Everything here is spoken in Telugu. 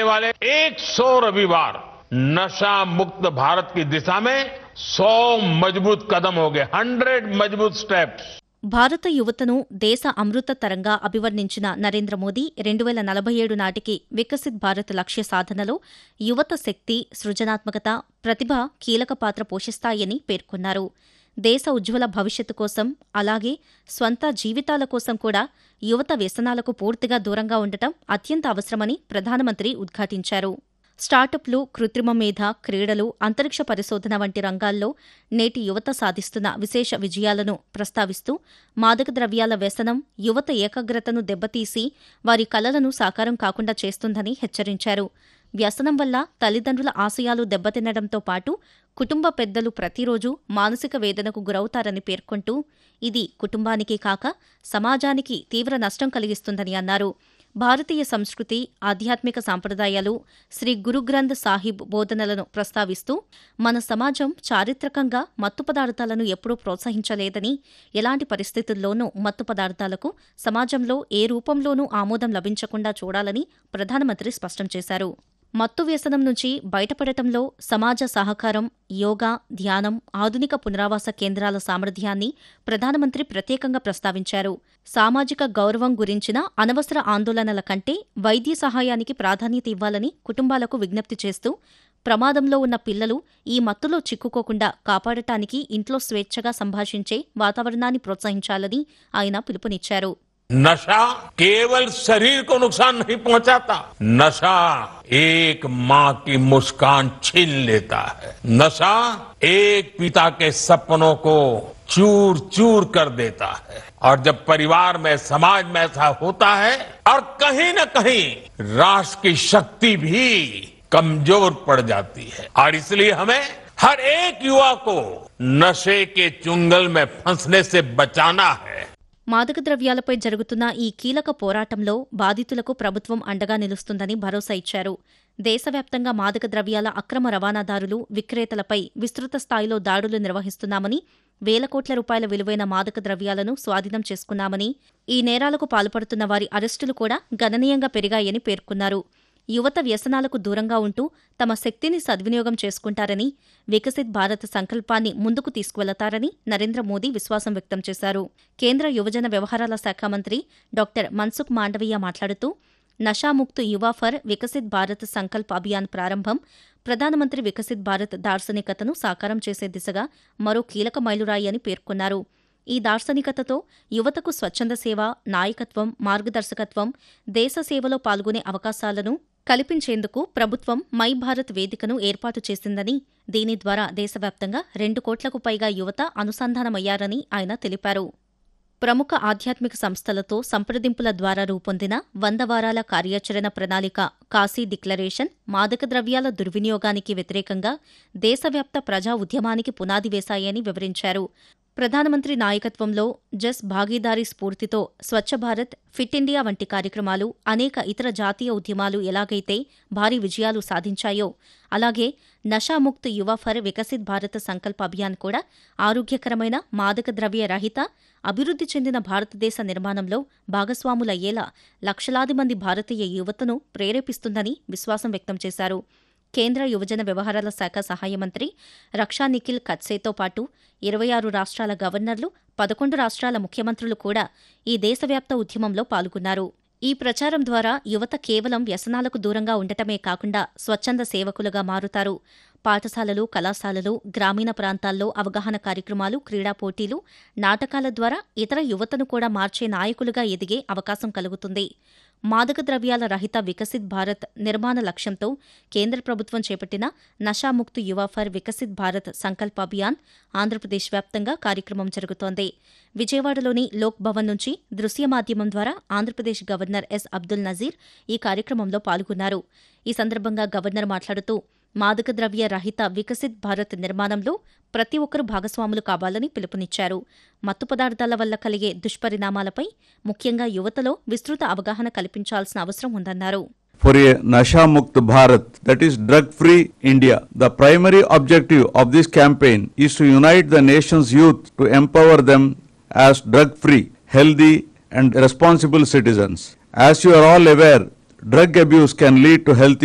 वाले 100 रविवार नशा मुक्त भारत की दिशा में 100 मजबूत कदम हो गए 100 मजबूत स्टेप्स భారత యువతను దేశ అమృత తరంగా అభివర్ణించిన నరేంద్ర మోదీ రెండు వేల నలభై ఏడు నాటికి వికసిత్ భారత్ లక్ష్య సాధనలో యువత శక్తి సృజనాత్మకత ప్రతిభ కీలక పాత్ర పోషిస్తాయని పేర్కొన్నారు దేశ ఉజ్వల భవిష్యత్తు కోసం అలాగే స్వంత జీవితాల కోసం కూడా యువత వ్యసనాలకు పూర్తిగా దూరంగా ఉండటం అత్యంత అవసరమని ప్రధానమంత్రి ఉద్ఘాటించారు స్టార్టప్లు కృత్రిమ మేధ క్రీడలు అంతరిక్ష పరిశోధన వంటి రంగాల్లో నేటి యువత సాధిస్తున్న విశేష విజయాలను ప్రస్తావిస్తూ మాదక ద్రవ్యాల వ్యసనం యువత ఏకాగ్రతను దెబ్బతీసి వారి కలలను సాకారం కాకుండా చేస్తుందని హెచ్చరించారు వ్యసనం వల్ల తల్లిదండ్రుల ఆశయాలు దెబ్బతినడంతో పాటు కుటుంబ పెద్దలు ప్రతిరోజు మానసిక వేదనకు గురవుతారని పేర్కొంటూ ఇది కుటుంబానికి కాక సమాజానికి తీవ్ర నష్టం కలిగిస్తుందని అన్నారు భారతీయ సంస్కృతి ఆధ్యాత్మిక సాంప్రదాయాలు శ్రీ గురుగ్రంథ్ సాహిబ్ బోధనలను ప్రస్తావిస్తూ మన సమాజం చారిత్రకంగా మత్తు పదార్థాలను ఎప్పుడూ ప్రోత్సహించలేదని ఎలాంటి పరిస్థితుల్లోనూ మత్తు పదార్థాలకు సమాజంలో ఏ రూపంలోనూ ఆమోదం లభించకుండా చూడాలని ప్రధానమంత్రి స్పష్టం చేశారు మత్తు వ్యసనం నుంచి బయటపడటంలో సమాజ సహకారం యోగా ధ్యానం ఆధునిక పునరావాస కేంద్రాల సామర్థ్యాన్ని ప్రధానమంత్రి ప్రత్యేకంగా ప్రస్తావించారు సామాజిక గౌరవం గురించిన అనవసర ఆందోళనల కంటే వైద్య సహాయానికి ప్రాధాన్యత ఇవ్వాలని కుటుంబాలకు విజ్ఞప్తి చేస్తూ ప్రమాదంలో ఉన్న పిల్లలు ఈ మత్తులో చిక్కుకోకుండా కాపాడటానికి ఇంట్లో స్వేచ్ఛగా సంభాషించే వాతావరణాన్ని ప్రోత్సహించాలని ఆయన పిలుపునిచ్చారు नशा केवल शरीर को नुकसान नहीं पहुंचाता नशा एक माँ की मुस्कान छीन लेता है नशा एक पिता के सपनों को चूर चूर कर देता है और जब परिवार में समाज में ऐसा होता है और कहीं न कहीं राष्ट्र की शक्ति भी कमजोर पड़ जाती है और इसलिए हमें हर एक युवा को नशे के चुंगल में फंसने से बचाना है మాదక ద్రవ్యాలపై జరుగుతున్న ఈ కీలక పోరాటంలో బాధితులకు ప్రభుత్వం అండగా నిలుస్తుందని భరోసా ఇచ్చారు దేశవ్యాప్తంగా మాదక ద్రవ్యాల అక్రమ రవాణాదారులు విక్రేతలపై విస్తృత స్థాయిలో దాడులు నిర్వహిస్తున్నామని వేల కోట్ల రూపాయల విలువైన మాదక ద్రవ్యాలను స్వాధీనం చేసుకున్నామని ఈ నేరాలకు పాల్పడుతున్న వారి అరెస్టులు కూడా గణనీయంగా పెరిగాయని పేర్కొన్నారు యువత వ్యసనాలకు దూరంగా ఉంటూ తమ శక్తిని సద్వినియోగం చేసుకుంటారని వికసిత్ భారత్ సంకల్పాన్ని ముందుకు తీసుకువెళతారని నరేంద్ర మోదీ విశ్వాసం వ్యక్తం చేశారు కేంద్ర యువజన వ్యవహారాల శాఖ మంత్రి డాక్టర్ మన్సుఖ్ మాండవీయ మాట్లాడుతూ నషాముక్త్ యువ ఫర్ వికసిత్ భారత్ సంకల్ప్ అభియాన్ ప్రారంభం ప్రధానమంత్రి వికసిత్ భారత్ దార్శనికతను సాకారం చేసే దిశగా మరో కీలక మైలురాయి అని పేర్కొన్నారు ఈ దార్శనికతతో యువతకు స్వచ్ఛంద సేవ నాయకత్వం మార్గదర్శకత్వం దేశ సేవలో పాల్గొనే అవకాశాలను కల్పించేందుకు ప్రభుత్వం మై భారత్ వేదికను ఏర్పాటు చేసిందని దీని ద్వారా దేశవ్యాప్తంగా రెండు కోట్లకు పైగా యువత అనుసంధానమయ్యారని ఆయన తెలిపారు ప్రముఖ ఆధ్యాత్మిక సంస్థలతో సంప్రదింపుల ద్వారా రూపొందిన వంద వారాల కార్యాచరణ ప్రణాళిక కాశీ డిక్లరేషన్ మాదక ద్రవ్యాల దుర్వినియోగానికి వ్యతిరేకంగా దేశవ్యాప్త ప్రజా ఉద్యమానికి పునాది వేశాయని వివరించారు ప్రధానమంత్రి నాయకత్వంలో జస్ భాగీదారీ స్ఫూర్తితో స్వచ్ఛ భారత్ ఫిట్ ఇండియా వంటి కార్యక్రమాలు అనేక ఇతర జాతీయ ఉద్యమాలు ఎలాగైతే భారీ విజయాలు సాధించాయో అలాగే నషాముక్త్ యువ ఫర్ వికసిత్ భారత్ సంకల్ప అభియాన్ కూడా ఆరోగ్యకరమైన మాదక ద్రవ్య రహిత అభివృద్ధి చెందిన భారతదేశ నిర్మాణంలో భాగస్వాములయ్యేలా లక్షలాది మంది భారతీయ యువతను ప్రేరేపిస్తుందని విశ్వాసం వ్యక్తం చేశారు కేంద్ర యువజన వ్యవహారాల శాఖ సహాయ మంత్రి రక్షా నిఖిల్ కత్సేతో పాటు ఇరవై ఆరు రాష్ట్రాల గవర్నర్లు పదకొండు రాష్ట్రాల ముఖ్యమంత్రులు కూడా ఈ దేశవ్యాప్త ఉద్యమంలో పాల్గొన్నారు ఈ ప్రచారం ద్వారా యువత కేవలం వ్యసనాలకు దూరంగా ఉండటమే కాకుండా స్వచ్ఛంద సేవకులుగా మారుతారు పాఠశాలలు కళాశాలలు గ్రామీణ ప్రాంతాల్లో అవగాహన కార్యక్రమాలు క్రీడా పోటీలు నాటకాల ద్వారా ఇతర యువతను కూడా మార్చే నాయకులుగా ఎదిగే అవకాశం కలుగుతుంది మాదక ద్రవ్యాల రహిత వికసిత్ భారత్ నిర్మాణ లక్ష్యంతో కేంద్ర ప్రభుత్వం చేపట్టిన నషాముక్తు యువ ఫర్ వికసిత్ భారత్ సంకల్ప అభియాన్ ఆంధ్రప్రదేశ్ వ్యాప్తంగా కార్యక్రమం జరుగుతోంది విజయవాడలోని లోక్ భవన్ నుంచి దృశ్య మాధ్యమం ద్వారా ఆంధ్రప్రదేశ్ గవర్నర్ ఎస్ అబ్దుల్ నజీర్ ఈ కార్యక్రమంలో పాల్గొన్నారు ఈ సందర్భంగా గవర్నర్ మాట్లాడుతూ మాదక ద్రవ్య రహిత వికసిత్ భారత్ నిర్మాణంలో ప్రతి ఒక్కరూ భాగస్వాములు కావాలని పిలుపునిచ్చారు మత్తు పదార్థాల వల్ల కలిగే దుష్పరిణామాలపై ముఖ్యంగా యువతలో విస్తృత అవగాహన కల్పించాల్సిన అవసరం ఉందన్నారు for a Nasha Mukt Bharat, that is drug free India. The primary objective of this campaign is to unite the nation's youth to empower them as drug free, healthy, and responsible citizens. As you are all aware, drug abuse can lead to health